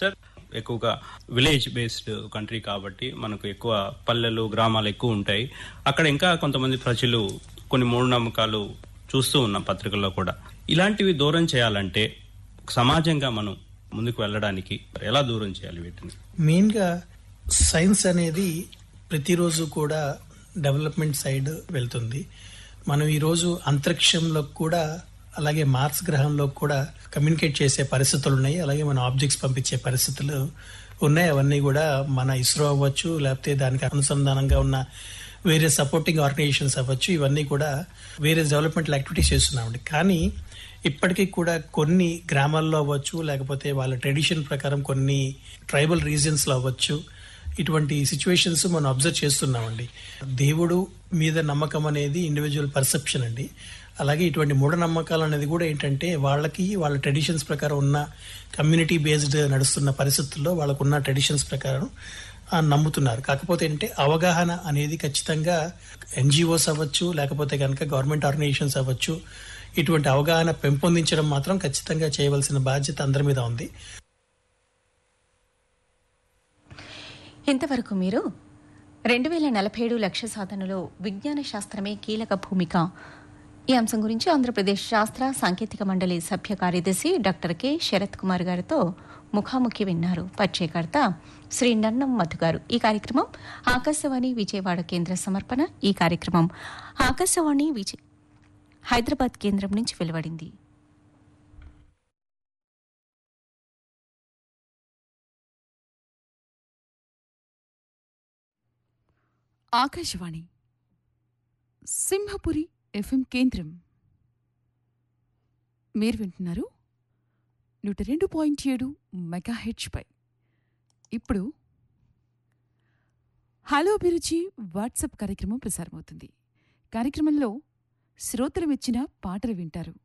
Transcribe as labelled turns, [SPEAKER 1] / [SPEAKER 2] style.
[SPEAKER 1] sir ఎక్కువగా village based country కాబట్టి మనకు ఎక్కువ పల్లెలు గ్రామాలు ఎక్కువ ఉంటాయి అక్కడ ఇంకా కొంతమంది ప్రజలు కొన్ని మూఢనమ్మకాలు చూస్తూ ఉన్నాం పత్రికల్లో కూడా ఇలాంటివి దూరం చేయాలంటే సమాజంగా మనం ముందుకు వెళ్ళడానికి ఎలా దూరం చేయాలి వీటిని
[SPEAKER 2] మెయిన్గా సైన్స్ అనేది ప్రతిరోజు కూడా డెవలప్మెంట్ సైడ్ వెళ్తుంది మనం ఈరోజు అంతరిక్షంలో కూడా అలాగే మార్స్ గ్రహంలో కూడా కమ్యూనికేట్ చేసే పరిస్థితులు ఉన్నాయి అలాగే మన ఆబ్జెక్ట్స్ పంపించే పరిస్థితులు ఉన్నాయి అవన్నీ కూడా మన ఇస్రో అవ్వచ్చు లేకపోతే దానికి అనుసంధానంగా ఉన్న వేరే సపోర్టింగ్ ఆర్గనైజేషన్స్ అవ్వచ్చు ఇవన్నీ కూడా వేరే డెవలప్మెంట్ యాక్టివిటీస్ చేస్తున్నామండి కానీ ఇప్పటికీ కూడా కొన్ని గ్రామాల్లో అవ్వచ్చు లేకపోతే వాళ్ళ ట్రెడిషన్ ప్రకారం కొన్ని ట్రైబల్ రీజన్స్ లో అవ్వచ్చు ఇటువంటి సిచ్యువేషన్స్ మనం అబ్జర్వ్ చేస్తున్నామండి దేవుడు మీద నమ్మకం అనేది ఇండివిజువల్ పర్సెప్షన్ అండి అలాగే ఇటువంటి మూఢనమ్మకాలు అనేది కూడా ఏంటంటే వాళ్ళకి వాళ్ళ ట్రెడిషన్స్ ప్రకారం ఉన్న కమ్యూనిటీ బేస్డ్ నడుస్తున్న పరిస్థితుల్లో వాళ్ళకున్న ట్రెడిషన్స్ ప్రకారం ఆ, నమ్ముతున్నారు కాకపోతే ఏంటంటే అవగాహన అనేది ఖచ్చితంగా ఎన్జిఓస్ అవ్వచ్చు లేకపోతే కనుక గవర్నమెంట్ ఆర్గనైజేషన్స్ అవ్వచ్చు ఇటువంటి అవగాహన పెంపొందించడం మాత్రం ఖచ్చితంగా చేయవలసిన బాధ్యత అందరి మీద ఉంది
[SPEAKER 3] ఇంతవరకు మీరు రెండు వేల నలభై ఏడు లక్ష్య సాధనలో విజ్ఞాన శాస్త్రమే కీలక భూమిక ఈ అంశం గురించి ఆంధ్రప్రదేశ్ శాస్త్ర సాంకేతిక మండలి సభ్య కార్యదర్శి డాక్టర్ కె శరత్ కుమార్ గారితో ముఖాముఖి విన్నారు పరిచయకర్త శ్రీ నన్నం మధు గారు ఈ కార్యక్రమం ఆకాశవాణి విజయవాడ కేంద్ర సమర్పణ ఈ కార్యక్రమం ఆకాశవాణి విజయ హైదరాబాద్ కేంద్రం నుంచి వెలువడింది
[SPEAKER 4] ఆకాశవాణి సింహపురి ఎఫ్ఎం కేంద్రం మీరు వింటున్నారు నూట రెండు పాయింట్ ఏడు మెగాహెచ్పై ఇప్పుడు హలో అభిరుచి వాట్సాప్ కార్యక్రమం ప్రసారమవుతుంది కార్యక్రమంలో శ్రోతలు మెచ్చిన పాటలు వింటారు